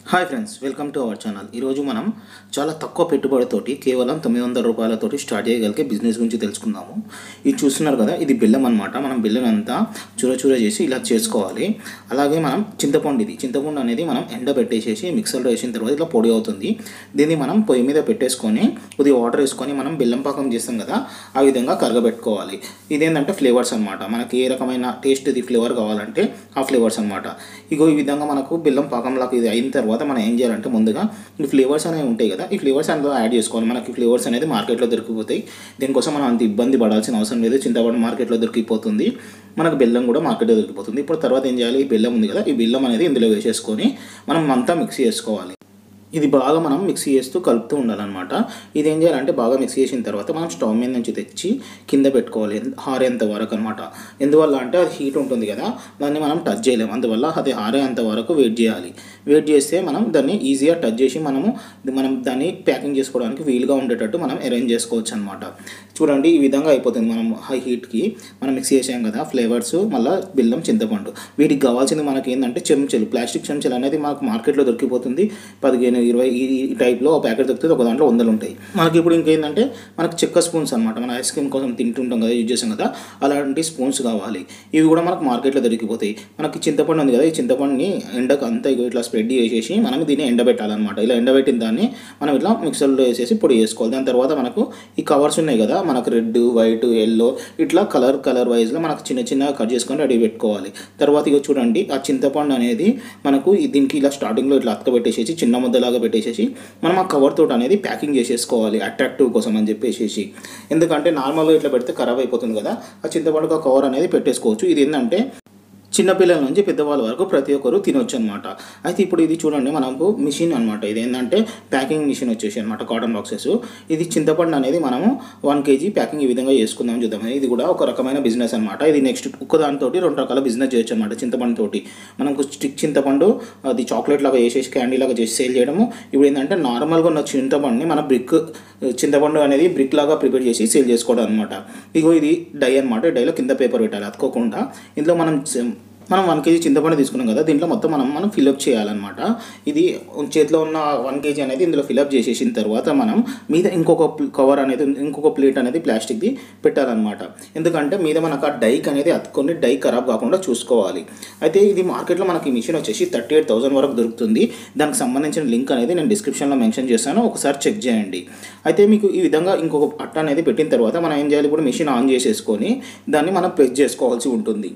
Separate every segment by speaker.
Speaker 1: hi friends welcome to our channel ఈరోజు మనం చాలా తక్కువ పెట్టుబడితోటి కేవలం తొమ్మిది వందల రూపాయలతోటి స్టార్ట్ చేయగలిగే బిజినెస్ గురించి తెలుసుకుందాము ఇది చూస్తున్నారు కదా ఇది బెల్లం అనమాట మనం బెల్లం అంతా చూర చూర చేసి ఇలా చేసుకోవాలి అలాగే మనం చింతపండు ఇది చింతపండు అనేది మనం ఎండ పెట్టేసేసి మిక్సర్లో వేసిన తర్వాత ఇట్లా పొడి అవుతుంది దీన్ని మనం పొయ్యి మీద పెట్టేసుకొని కొద్దిగా వాటర్ వేసుకొని మనం బెల్లం పాకం చేస్తాం కదా ఆ విధంగా కరగబెట్టుకోవాలి ఇదేంటంటే ఫ్లేవర్స్ అనమాట మనకి ఏ రకమైన టేస్ట్ ఇది ఫ్లేవర్ కావాలంటే ఆ ఫ్లేవర్స్ అనమాట ఇగో ఈ విధంగా మనకు బెల్లం పాకంలాగా ఇది అయిన తర్వాత మనం ఏం చేయాలంటే ముందుగా ఈ ఫ్లేవర్స్ అనేవి ఉంటాయి కదా ఈ ఫ్లేవర్స్ అందులో యాడ్ చేసుకోవాలి మనకి ఫ్లేవర్స్ అనేది మార్కెట్లో దొరికిపోతాయి దీనికోసం మనం అంత ఇబ్బంది పడాల్సిన అవసరం లేదు చింతపండు మార్కెట్లో దొరికిపోతుంది మనకు బెల్లం కూడా మార్కెట్లో దొరికిపోతుంది ఇప్పుడు తర్వాత ఏం చేయాలి ఈ బెల్లం ఉంది కదా ఈ బెల్లం అనేది ఇందులో వేసేసుకొని మనం అంతా మిక్సీ చేసుకోవాలి ఇది బాగా మనం మిక్సీ చేస్తూ కలుపుతూ ఉండాలన్నమాట ఇది ఏం చేయాలంటే బాగా మిక్సీ చేసిన తర్వాత మనం స్టవ్ మీద నుంచి తెచ్చి కింద పెట్టుకోవాలి హారేంత వరకు అనమాట ఎందువల్ల అంటే అది హీట్ ఉంటుంది కదా దాన్ని మనం టచ్ చేయలేము అందువల్ల అది హారేంత వరకు వెయిట్ చేయాలి వెయిట్ చేస్తే మనం దాన్ని ఈజీగా టచ్ చేసి మనము మనం దాన్ని ప్యాకింగ్ చేసుకోవడానికి వీలుగా ఉండేటట్టు మనం అరేంజ్ చేసుకోవచ్చు అనమాట చూడండి ఈ విధంగా అయిపోతుంది మనం హై హీట్కి మనం మిక్సీ చేసాం కదా ఫ్లేవర్స్ మళ్ళీ బెల్లం చింతపండు వీటికి కావాల్సింది మనకి ఏంటంటే చెంచాలు ప్లాస్టిక్ చెంచాలు అనేది మనకు మార్కెట్లో దొరికిపోతుంది పదిహేను ఇరవై ఈ ఈ టైప్లో ప్యాకెట్ దొరుకుతుంది ఒక దాంట్లో వందలు ఉంటాయి మనకి ఇప్పుడు ఇంకేంటంటే మనకి చెక్క స్పూన్స్ అనమాట మన ఐస్ క్రీమ్ కోసం తింటుంటాం కదా యూజ్ చేస్తాం కదా అలాంటి స్పూన్స్ కావాలి ఇవి కూడా మనకు మార్కెట్లో దొరికిపోతాయి మనకి చింతపండు ఉంది కదా ఈ చింతపండుని ఎండకు అంతా ఇగో ఇట్లా స్ప్రెడ్ చేసేసి మనం దీన్ని ఎండబెట్టాలన్నమాట ఇలా ఎండబెట్టిన దాన్ని మనం ఇట్లా మిక్సర్లో వేసేసి పొడి చేసుకోవాలి దాని తర్వాత మనకు ఈ కవర్స్ ఉన్నాయి కదా మనకు రెడ్ వైట్ ఎల్లో ఇట్లా కలర్ కలర్ వైజ్లో మనకు చిన్న చిన్నగా కట్ చేసుకొని రెడీ పెట్టుకోవాలి తర్వాత ఇక చూడండి ఆ చింతపండు అనేది మనకు ఈ- దీనికి ఇలా స్టార్టింగ్లో ఇట్లా అతకబెట్టేసేసి చిన్న ముద్దలాగా పెట్టేసేసి మనం ఆ కవర్ తోటి అనేది ప్యాకింగ్ చేసేసుకోవాలి అట్రాక్టివ్ కోసం అని చెప్పేసి ఎందుకంటే నార్మల్గా ఇట్లా పెడితే ఖరాబ్ అయిపోతుంది కదా ఆ చింతపండుకు ఆ కవర్ అనేది పెట్టేసుకోవచ్చు ఇది ఏంటంటే చిన్నపిల్లల నుంచి పెద్దవాళ్ళ వరకు ప్రతి ఒక్కరు తినొచ్చు అనమాట అయితే ఇప్పుడు ఇది చూడండి మనకు మిషన్ అనమాట ఇది ఏంటంటే ప్యాకింగ్ మిషన్ వచ్చేసి అనమాట కాటన్ బాక్సెస్ ఇది చింతపండు అనేది మనము వన్ కేజీ ప్యాకింగ్ ఈ విధంగా చేసుకుందాం చూద్దాం ఇది కూడా ఒక రకమైన బిజినెస్ అనమాట ఇది నెక్స్ట్ ఒక్క దానితోటి రెండు రకాల బిజినెస్ చేయొచ్చు అనమాట చింతపండు తోటి మనకు స్టిక్ చింతపండు అది చాక్లెట్ లాగా చేసేసి క్యాండీ లాగా చేసి సేల్ చేయడము ఇప్పుడు ఏంటంటే నార్మల్గా ఉన్న చింతపండుని మన బ్రిక్ చింతపండు అనేది బ్రిక్ లాగా ప్రిపేర్ చేసి సేల్ చేసుకోవడం అనమాట ఇగో ఇది డై అనమాట డైలో కింద పేపర్ పెట్టాలి అతుకోకుండా ఇందులో మనం చి- మనం వన్ కేజీ చింతపండు తీసుకున్నాం కదా దీంట్లో మొత్తం మనం మనం ఫిల్అప్ చేయాలన్నమాట ఇది చేతిలో ఉన్న వన్ కేజీ అనేది ఇందులో ఫిల్అప్ చేసేసిన తర్వాత మనం మీద ఇంకొక కవర్ అనేది ఇంకొక ప్లేట్ అనేది ప్లాస్టిక్ది పెట్టాలన్నమాట ఎందుకంటే మీద మనకు ఆ డైక్ అనేది అతుకొని డై ఖరాబ్ కాకుండా చూసుకోవాలి అయితే ఇది మార్కెట్లో మనకి ఈ మిషన్ వచ్చేసి థర్టీ ఎయిట్ థౌసండ్ వరకు దొరుకుతుంది దానికి సంబంధించిన లింక్ అనేది నేను డిస్క్రిప్షన్లో మెన్షన్ చేస్తాను ఒకసారి చెక్ చేయండి అయితే మీకు ఈ విధంగా ఇంకొక అట్ట అనేది పెట్టిన తర్వాత మనం ఏం చేయాలి ఇప్పుడు మిషన్ ఆన్ చేసేసుకొని దాన్ని మనం ప్రెస్ చేసుకోవాల్సి ఉంటుంది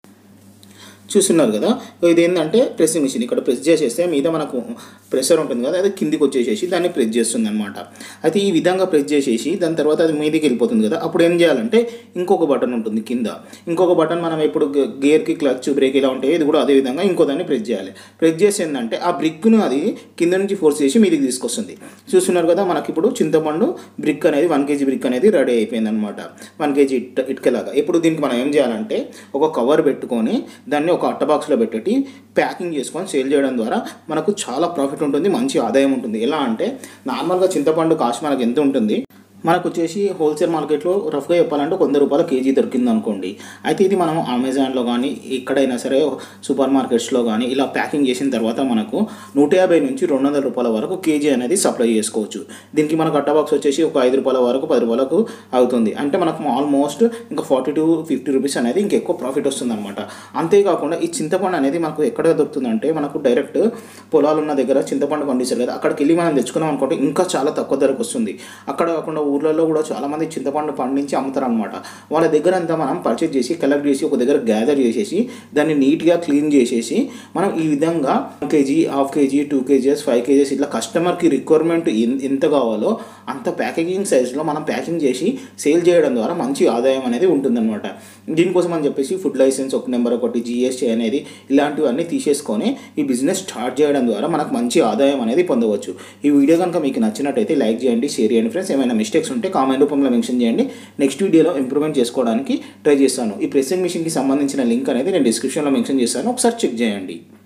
Speaker 1: చూస్తున్నారు కదా ఇది ఏంటంటే ప్రెస్ మిషన్ ఇక్కడ ప్రెస్ చేసేస్తే మీద మనకు ప్రెషర్ ఉంటుంది కదా అది కిందికి వచ్చేసేసి దాన్ని ప్రెస్ చేస్తుంది అనమాట అయితే ఈ విధంగా ప్రెస్ చేసేసి దాని తర్వాత అది మీదకి వెళ్ళిపోతుంది కదా అప్పుడు ఏం చేయాలంటే ఇంకొక బటన్ ఉంటుంది కింద ఇంకొక బటన్ మనం ఇప్పుడు గ- గేర్కి క్లచ్ బ్రేక్ ఇలా ఉంటాయి ఇది కూడా అదే విధంగా ఇంకో దాన్ని ప్రెస్ చేయాలి ప్రెస్ చేసి ఏంటంటే ఆ బ్రిక్ను అది కింద నుంచి ఫోర్స్ చేసి మీదకి తీసుకొస్తుంది చూస్తున్నారు కదా మనకి ఇప్పుడు చింతపండు బ్రిక్ అనేది వన్ కేజీ బ్రిక్ అనేది రెడీ అయిపోయింది అనమాట వన్ కేజీ ఇట్ ఇటుకలాగా ఇప్పుడు దీనికి మనం ఏం చేయాలంటే ఒక కవర్ పెట్టుకొని దాన్ని ఒక అట్ట బాక్స్లో పెట్టి ప్యాకింగ్ చేసుకొని సేల్ చేయడం ద్వారా మనకు చాలా ప్రాఫిట్ ఉంటుంది మంచి ఆదాయం ఉంటుంది ఎలా అంటే నార్మల్గా చింతపండు కాస్ట్ మనకు ఎంత ఉంటుంది మనకు వచ్చేసి హోల్సేల్ మార్కెట్లో రఫ్గా చెప్పాలంటే ఒక వంద రూపాయల కేజీ దొరికింది అనుకోండి అయితే ఇది మనం అమెజాన్లో కానీ ఎక్కడైనా సరే సూపర్ మార్కెట్స్లో కానీ ఇలా ప్యాకింగ్ చేసిన తర్వాత మనకు నూట యాభై నుంచి రెండు వందల రూపాయల వరకు కేజీ అనేది సప్లై చేసుకోవచ్చు దీనికి మనకు అట్ట బాక్స్ వచ్చేసి ఒక ఐదు రూపాయల వరకు పది రూపాయలకు అవుతుంది అంటే మనకు ఆల్మోస్ట్ ఇంకా ఫార్టీ టు ఫిఫ్టీ రూపీస్ అనేది ఇంకెక్కువ ప్రాఫిట్ వస్తుంది అనమాట అంతేకాకుండా ఈ చింతపండు అనేది మనకు ఎక్కడ దొరుకుతుందంటే మనకు డైరెక్ట్ పొలాలు ఉన్న దగ్గర చింతపండు పండిస్తారు కదా అక్కడికి వెళ్ళి మనం తెచ్చుకున్నాం అనుకుంటే ఇంకా చాలా తక్కువ ధరకు వస్తుంది అక్కడ కాకుండా ఊర్లలో కూడా చాలామంది చింతపండు పండించి అమ్ముతారు అనమాట వాళ్ళ దగ్గర అంతా మనం పర్చేజ్ చేసి కలెక్ట్ చేసి ఒక దగ్గర గ్యాదర్ చేసేసి దాన్ని నీట్గా క్లీన్ చేసేసి మనం ఈ విధంగా one KG half KG two KGs five KGs ఇట్లా కస్టమర్కి రిక్వైర్మెంట్ ఎంత కావాలో అంత ప్యాకేజింగ్ సైజ్లో మనం ప్యాకింగ్ చేసి సేల్ చేయడం ద్వారా మంచి ఆదాయం అనేది ఉంటుందన్నమాట దీనికోసం అని చెప్పేసి ఫుడ్ లైసెన్స్ ఒక నెంబర్ ఒకటి జిఎస్టీ అనేది ఇలాంటివన్నీ తీసేసుకొని ఈ బిజినెస్ స్టార్ట్ చేయడం ద్వారా మనకు మంచి ఆదాయం అనేది పొందవచ్చు ఈ వీడియో కనుక మీకు నచ్చినట్టయితే లైక్ చేయండి షేర్ చేయండి ఫ్రెండ్స్ ఏమైనా మిస్టేక్స్ ఉంటే కామెంట్ రూపంలో మెన్షన్ చేయండి నెక్స్ట్ వీడియోలో ఇంప్రూవ్మెంట్ చేసుకోవడానికి ట్రై చేస్తాను ఈ ప్రెసింగ్ మిషన్కి సంబంధించిన లింక్ అనేది నేను డిస్క్రిప్షన్లో మెన్షన్ చేస్తాను ఒకసారి చెక్ చేయండి